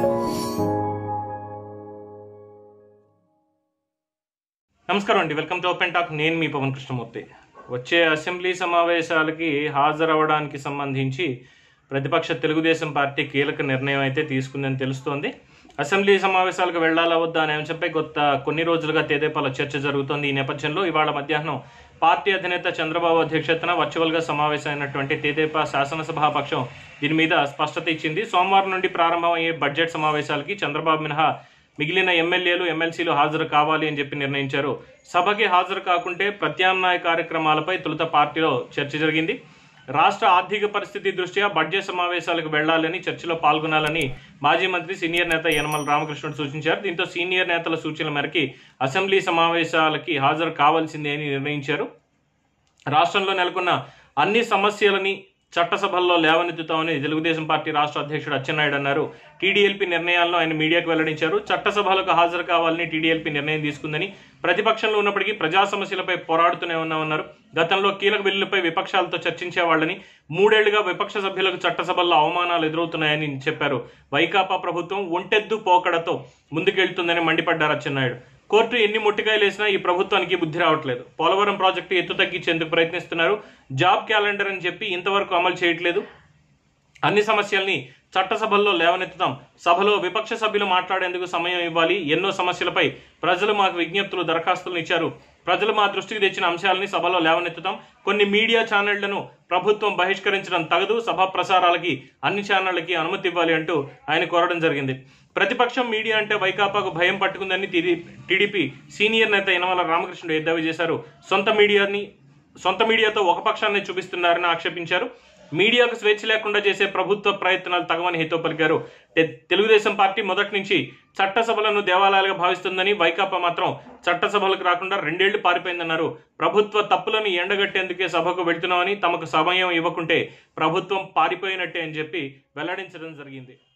నమస్కారం అండి welcome to open talk నేను మీ పవన్ కృష్ణమూర్తి వచ్చే అసెంబ్లీ సమావేశాలకి హాజరవ్వడానికి సంబంధించి ప్రతిపక్ష తెలుగుదేశం పార్టీ కీలక నిర్ణయం అయితే తీసుకుందని తెలుస్తోంది అసెంబ్లీ సమావేశాలకు వెళ్లాలా వద్దా అనే అంశంపై కొత్త కొన్ని రోజులుగా తేదేపాల చర్చ జరుగుతోంది ఈ నేపథ్యంలో ఇవాళ మధ్యాహ్నం పార్టీ అధినేత చంద్రబాబు అధ్యక్షతన వర్చువల్గా సమావేశమైనటువంటి తేదేపా శాసనసభాపక్షం దీని మీద స్పష్టత ఇచ్చింది సోమవారం నుండి ప్రారంభమయ్యే బడ్జెట్ సమావేశాలకి చంద్రబాబు మినహా మిగిలిన ఎమ్మెల్యేలు ఎమ్మెల్సీలు హాజరు కావాలి అని చెప్పి నిర్ణయించారు సభకి హాజరు కాకుంటే ప్రత్యామ్నాయ కార్యక్రమాలపై తొలుత పార్టీలో చర్చ జరిగింది రాష్ట్ర ఆర్థిక పరిస్థితి దృష్ట్యా బడ్జెట్ సమావేశాలకు వెళ్లాలని చర్చలో పాల్గొనాలని మాజీ మంత్రి సీనియర్ నేత యనమల రామకృష్ణుడు సూచించారు దీంతో సీనియర్ నేతల సూచనల మేరకి అసెంబ్లీ సమావేశాలకి హాజరు కావాల్సిందే అని నిర్ణయించారు రాష్ట్రంలో నెలకొన్న అన్ని సమస్యలని చట్టసభల్లో లేవనెత్తుతామని తెలుగుదేశం పార్టీ రాష్ట్ర అధ్యక్షుడు అచ్చెన్నాయుడు అన్నారు టీడీఎల్పీ నిర్ణయాలను ఆయన మీడియాకు వెల్లడించారు చట్టసభలకు హాజరు కావాలని టీడీఎల్పీ నిర్ణయం తీసుకుందని ప్రతిపక్షంలో ఉన్నప్పటికీ ప్రజా సమస్యలపై పోరాడుతూనే ఉన్నామన్నారు గతంలో కీలక బిల్లులపై విపక్షాలతో చర్చించేవాళ్ళని మూడేళ్లుగా విపక్ష సభ్యులకు చట్టసభల్లో అవమానాలు ఎదురవుతున్నాయని చెప్పారు వైకాపా ప్రభుత్వం ఒంటెద్దు పోకడతో ముందుకెళ్తుందని మండిపడ్డారు అచ్చెన్నాయుడు కోర్టు ఎన్ని ముట్టికాయలు వేసినా ఈ ప్రభుత్వానికి బుద్ధి రావట్లేదు పోలవరం ప్రాజెక్టు ఎత్తు తగ్గించేందుకు ప్రయత్నిస్తున్నారు జాబ్ క్యాలెండర్ అని చెప్పి ఇంతవరకు అమలు చేయట్లేదు అన్ని సమస్యల్ని చట్టసభల్లో లేవనెత్తుతాం సభలో విపక్ష సభ్యులు మాట్లాడేందుకు సమయం ఇవ్వాలి ఎన్నో సమస్యలపై ప్రజలు మాకు విజ్ఞప్తులు దరఖాస్తులను ఇచ్చారు ప్రజలు మా దృష్టికి తెచ్చిన అంశాలని సభలో లేవనెత్తుతాం కొన్ని మీడియా ఛానళ్లను ప్రభుత్వం బహిష్కరించడం తగదు సభ ప్రసారాలకి అన్ని ఛానళ్లకి అనుమతి ఇవ్వాలి అంటూ ఆయన కోరడం జరిగింది ప్రతిపక్షం మీడియా అంటే వైకాపాకు భయం పట్టుకుందని టీడీపీ సీనియర్ నేత యనమల రామకృష్ణుడు ఎద్దావి చేశారు సొంత మీడియాని సొంత మీడియాతో ఒక పక్షాన్ని చూపిస్తున్నారని ఆక్షేపించారు మీడియాకు స్వేచ్ఛ లేకుండా చేసే ప్రభుత్వ ప్రయత్నాలు తగవని హితో పలికారు తె- తెలుగుదేశం పార్టీ మొదటి నుంచి చట్టసభలను దేవాలయాలుగా భావిస్తుందని వైకాపా మాత్రం చట్టసభలకు రాకుండా రెండేళ్లు పారిపోయిందన్నారు ప్రభుత్వ తప్పులను ఎండగట్టేందుకే సభకు వెళ్తున్నామని తమకు సమయం ఇవ్వకుంటే ప్రభుత్వం పారిపోయినట్టే అని చెప్పి వెల్లడించడం జరిగింది